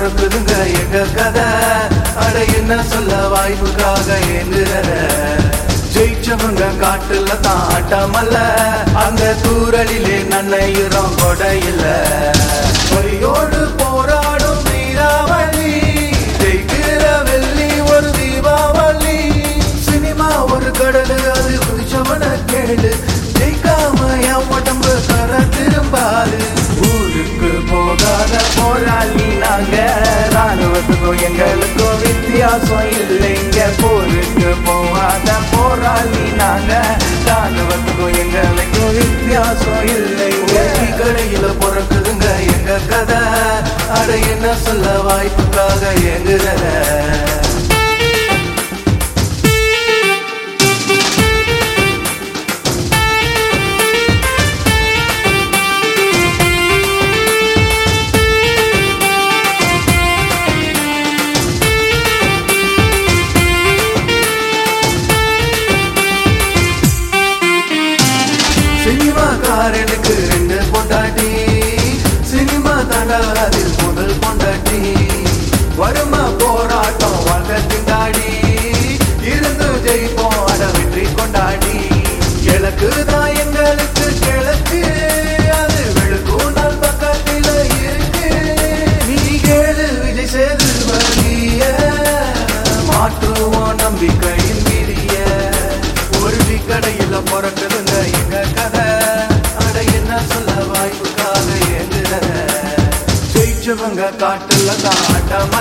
பிறக்குதுங்க எங்க கதை அட என்ன சொல்ல வாய்ப்புக்காக ஏங்குற ஜெயிச்சவங்க காட்டுல தான் ஆட்டமல்ல அந்த தூரலிலே நன்னையிறம் கொடையில பொறியோடு போராடும் வீராவளி ஜெயிக்கிற வெள்ளி ஒரு தீபாவளி சினிமா ஒரு கடலு அது குடிச்சவன கேளு ஜெயிக்காம என் உடம்பு தர திரும்பாது ஊருக்கு போகாத போராளி நாங்க ராணுவத்துக்கும் எங்களுக்கும் வித்தியாசம் இல்லைங்க போருக்கு போகாத போராளி நாங்க ராணுவத்துக்கும் எங்களுக்கும் வித்தியாசம் இல்லைங்க டீ கடையில பிறக்குதுங்க எங்க கதை அட என்ன சொல்ல வாய்ப்புக்காக எங்குற சினிமாக்காரனுக்கு ரெண்டு பொண்டாட்டி சினிமா தாண்டா அதில் முதல் பொண்டாட்டி வருமா போராட்டம் வாழ்ந்த திண்டாடி இருந்து ஜெயிப்போம் அட வெற்றி கொண்டாடி கிழக்கு தான் எங்களுக்கு கிழக்கு அது வெளுக்கும் நாள் பக்கத்தில் இருக்கு நீ கேளு விஜய் சேதுபதிய மாற்றுவோம் நம்பிக்கையின் விதிய ஒரு டீ கடையில பிறக்குதுங்க எங்க கதை அட என்ன சொல்ல வாய்ப்புக்காக ஏங்குற ஜெயிச்சவங்க காட்டுல தான் ஆட்டமா